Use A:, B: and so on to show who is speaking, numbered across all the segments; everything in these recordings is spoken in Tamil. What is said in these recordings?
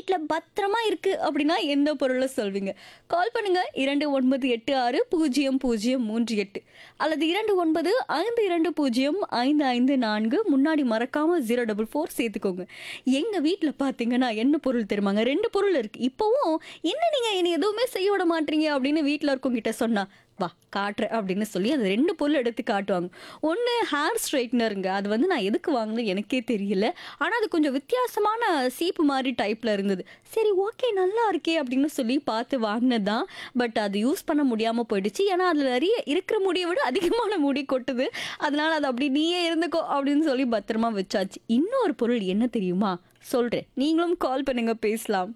A: வீட்டில் பத்திரமா இருக்கு அப்படின்னா எந்த பொருளை சொல்வீங்க கால் பண்ணுங்க இரண்டு ஒன்பது எட்டு ஆறு பூஜ்ஜியம் பூஜ்ஜியம் மூன்று எட்டு அல்லது இரண்டு ஒன்பது ஐந்து இரண்டு பூஜ்ஜியம் ஐந்து ஐந்து நான்கு முன்னாடி மறக்காம ஜீரோ டபுள் ஃபோர் சேர்த்துக்கோங்க எங்க வீட்டில் பார்த்தீங்கன்னா என்ன பொருள் தெரியுமாங்க ரெண்டு பொருள் இருக்கு இப்போவும் என்ன நீங்க என்னை எதுவுமே செய்ய விட மாட்டீங்க அப்படின்னு வீட்டில் இருக்கவங்கிட்ட சொன்னா வா காட்டுறேன் அப்படின்னு சொல்லி அது ரெண்டு பொருள் எடுத்து காட்டுவாங்க ஒன்று ஹேர் ஸ்ட்ரைட்னருங்க அது வந்து நான் எதுக்கு வாங்கினேன் எனக்கே தெரியல ஆனால் அது கொஞ்சம் வித்தியாசமான சீப்பு மாதிரி டைப்பில் இருந்தது சரி ஓகே நல்லா இருக்கே அப்படின்னு சொல்லி பார்த்து வாங்கினது தான் பட் அது யூஸ் பண்ண முடியாமல் போயிடுச்சு ஏன்னா அதில் நிறைய இருக்கிற முடியை விட அதிகமான முடி கொட்டுது அதனால அது அப்படி நீயே இருந்துக்கோ அப்படின்னு சொல்லி பத்திரமா வச்சாச்சு இன்னொரு பொருள் என்ன தெரியுமா சொல்கிறேன் நீங்களும் கால் பண்ணுங்க பேசலாம்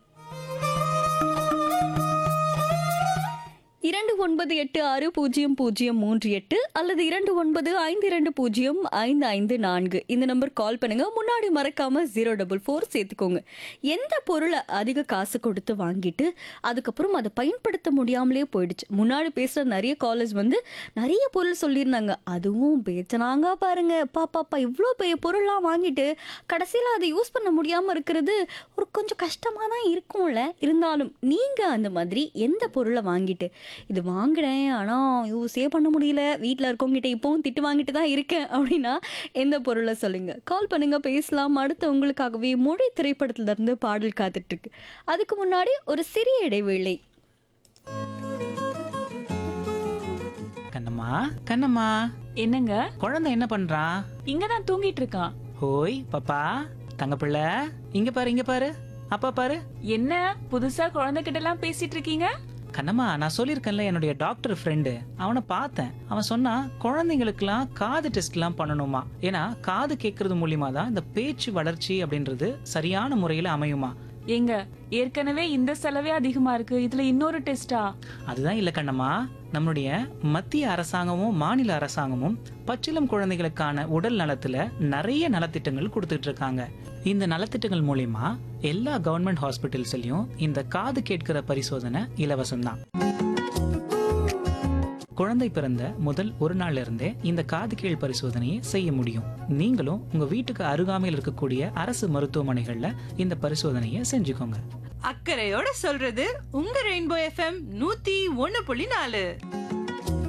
A: இரண்டு ஒன்பது எட்டு ஆறு பூஜ்ஜியம் பூஜ்ஜியம் மூன்று எட்டு அல்லது இரண்டு ஒன்பது ஐந்து இரண்டு பூஜ்ஜியம் ஐந்து ஐந்து நான்கு இந்த நம்பர் கால் பண்ணுங்க முன்னாடி மறக்காம ஜீரோ டபுள் ஃபோர் சேர்த்துக்கோங்க எந்த பொருளை அதிக காசு கொடுத்து வாங்கிட்டு அதுக்கப்புறம் அதை பயன்படுத்த முடியாமலே போயிடுச்சு முன்னாடி பேசுகிற நிறைய காலேஜ் வந்து நிறைய பொருள் சொல்லியிருந்தாங்க அதுவும் பேச்சனாங்க பாருங்க பாப்பாப்பா இவ்வளோ பெரிய பொருள்லாம் வாங்கிட்டு கடைசியில் அதை யூஸ் பண்ண முடியாமல் இருக்கிறது ஒரு கொஞ்சம் கஷ்டமாக தான் இருக்கும்ல இருந்தாலும் நீங்கள் அந்த மாதிரி எந்த பொருளை வாங்கிட்டு இது வாங்கினேன் ஆனால் யூஸே பண்ண முடியல வீட்டில் இருக்கவங்ககிட்ட இப்போவும் திட்டு வாங்கிட்டு தான் இருக்கேன் அப்படின்னா எந்த பொருளை சொல்லுங்க கால் பண்ணுங்க பேசலாம் அடுத்து உங்களுக்காகவே மொழி திரைப்படத்துல இருந்து பாடல் காத்துட்டு இருக்கு அதுக்கு முன்னாடி ஒரு சிறிய இடைவேளை
B: கண்ணம்மா கண்ணம்மா
C: என்னங்க
B: குழந்தை என்ன பண்றான்
C: இங்கதான் தூங்கிட்டு இருக்கான்
B: ஹோய் பாப்பா தங்கப்பிள்ளை இங்க பாரு இங்க பாரு அப்பா பாரு
C: என்ன புதுசா குழந்தைகிட்ட எல்லாம் பேசிட்டு இருக்கீங்க
B: கண்ணம்மா நான் சொல்லியிருக்கேன்ல என்னுடைய டாக்டர் ஃப்ரெண்டு அவனை பார்த்தேன் அவன் சொன்னா குழந்தைங்களுக்குலாம் காது டெஸ்ட்லாம் பண்ணணுமா ஏன்னா காது கேட்கறது மூலியமா தான் இந்த பேச்சு வளர்ச்சி அப்படின்றது சரியான முறையில் அமையுமா
C: ஏங்க ஏற்கனவே இந்த செலவே அதிகமா இருக்கு இதுல இன்னொரு டெஸ்டா
B: அதுதான் இல்ல கண்ணம்மா நம்மளுடைய மத்திய அரசாங்கமும் மாநில அரசாங்கமும் பச்சிளம் குழந்தைகளுக்கான உடல் நலத்துல நிறைய நலத்திட்டங்கள் கொடுத்துட்டு இருக்காங்க இந்த நலத்திட்டங்கள் மூலியமா எல்லா கவர்மெண்ட் ஹாஸ்பிட்டல்ஸ்லயும் இந்த காது கேட்கிற பரிசோதனை இலவசம்தான் குழந்தை பிறந்த முதல் ஒரு நாள்ல இருந்தே இந்த காது கீழ் பரிசோதனையை செய்ய முடியும் நீங்களும் உங்க வீட்டுக்கு அருகாமையில் இருக்கக்கூடிய அரசு மருத்துவமனைகள்ல இந்த பரிசோதனையை செஞ்சுக்கோங்க
D: அக்கறையோட சொல்றது உங்க ரெயின்போ எஃப்எம் நூத்தி ஒண்ணு புள்ளி நாலு